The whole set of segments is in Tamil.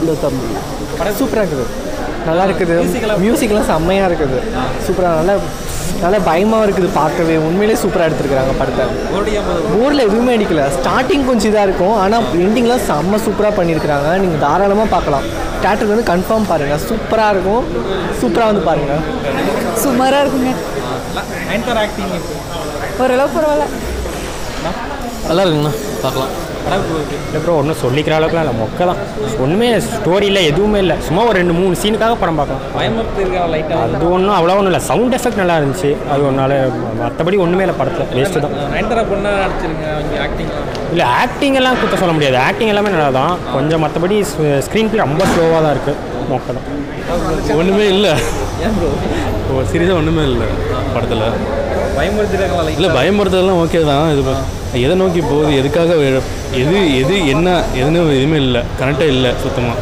இந்த தம்பி படம் சூப்பராக இருக்குது நல்லா இருக்குது மியூசிக்லாம் செம்மையாக இருக்குது சூப்பராக நல்லா நல்லா பயமாக இருக்குது பார்க்கவே உண்மையிலே சூப்பராக எடுத்துருக்காங்க படத்தை போர்டில் எதுவுமே அடிக்கல ஸ்டார்டிங் கொஞ்சம் இதாக இருக்கும் ஆனால் எண்டிங்லாம் செம்ம சூப்பராக பண்ணியிருக்கிறாங்க நீங்கள் தாராளமாக பார்க்கலாம் தேட்டருக்கு வந்து கன்ஃபார்ம் பாருங்கள் சூப்பராக இருக்கும் சூப்பராக வந்து பாருங்கள் சுமாராக இருக்குங்க நயன்தாரா ஆக்டிங் ஓரளவு பரவாயில்ல நல்லா இருக்குங்கண்ணா பார்க்கலாம் இல்லை ப்ரோ ஒன்றும் சொல்லிக்கிற அளவுக்குலாம் இல்லை மொக்க தான் ஒன்றுமே ஸ்டோரி இல்லை எதுவுமே இல்லை சும்மா ஒரு ரெண்டு மூணு சீனுக்காக படம் பார்க்கலாம் பயமுறுத்தி இருக்கா லைட்டாக அது ஒன்றும் அவ்வளோ ஒன்றும் இல்லை சவுண்ட் எஃபெக்ட் நல்லா இருந்துச்சு அது ஒன்றால் மற்றபடி ஒன்றுமே இல்லை படத்தில் வேஸ்ட்டு தான் நயன்தாரா பொண்ணா நடிச்சிருங்க அவங்க ஆக்டிங்லாம் இல்லை ஆக்டிங் எல்லாம் குத்த சொல்ல முடியாது ஆக்டிங் எல்லாமே நல்லா தான் கொஞ்சம் மற்றபடி ஸ்க்ரீன் பிளே ரொம்ப ஸ்லோவாக தான் இருக்குது மொக்க தான் ஒன்றுமே இல்லை ஏன் ப்ரோ ஓ சீரியஸாக ஒன்றுமே இல்லை படத்தில் பயமுறுத்திருக்காங்களா லைக் இல்லை பயமுறுத்தலாம் ஓகே தான் இது ப- எதை நோக்கி போகுது எதுக்காக வே- எது எது என்ன எதுன்னு எதுவுமே இல்லை கரெக்டாக இல்லை சுத்தமாக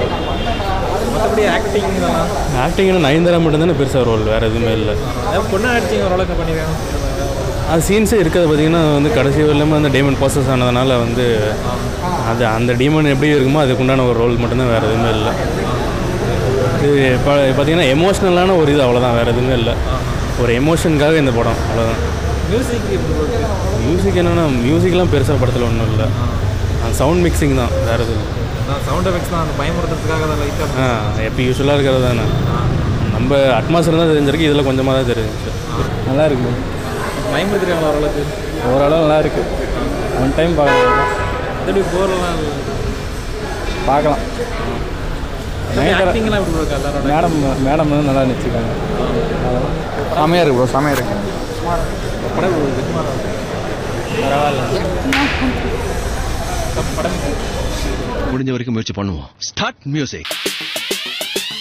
மற்றபடி ஆக்டிங் இதெல்லாம் ஆக்டிங்னா நயன்தாரா மட்டும்தானே பெருசாக ரோல் வேறு எதுவுமே இல்லை ஏன் பொண்ணா நடிச்சிங்க ஓரளவுக்கு பண்ணிருக்காங்க அது சீன்ஸே இருக்கிறது பார்த்தீங்கன்னா வந்து கடைசி வரலாமல் அந்த டேமன் ப்ராசஸ் ஆனதுனால வந்து அது அந்த டீமன் எப்படி இருக்குமோ அதுக்குண்டான ஒரு ரோல் மட்டும்தான் வேறு எதுவுமே இல்லை இது இப்போ பார்த்தீங்கன்னா எமோஷ்னலான ஒரு இது அவ்வளோதான் வேறு எதுவுமே இல்லை ஒரு எமோஷனுக்காக இந்த படம் அவ்வளோதான் மியூசிக் எப்படி bro இருக்கு? மியூசிக் என்னென்னா மியூசிக்லாம் பெருசாக படத்தில் ஒன்றும் இல்லை சவுண்ட் மிக்சிங் தான் வேறு எதுவும் நான் சவுண்ட் எஃபெக்ட்ஸ் தான் அந்த பயமுறுத்துறதுக்காக தான் லைட்டாக ஆ எப்போ யூஸ்வலாக இருக்கிறது தானே நம்ம அட்மாஸ்டர் தான் தெரிஞ்சிருக்கு இதில் கொஞ்சமாக தான் தெரிஞ்சிச்சு நல்லா இருக்கு பயமுறுத்திருக்காங்களா ஓரளவுக்கு ஓரளவு நல்லா இருக்கு ஒன் டைம் பார்க்கலாம் எப்படி போர்லாம் பார்க்கலாம் ஆக்டிங்லாம் எப்படி bro இருக்கு எல்லாரோட மேடம் மேடம் வந்து நல்லா நினச்சிருக்காங்க செமையாக இருக்கு ப்ரோ செமையாக இருக்கு படம் எப்படி இருக்கு? முடிஞ்ச வரைக்கும் முயற்சி பண்ணுவோம் ஸ்டார்ட் மியூசிக்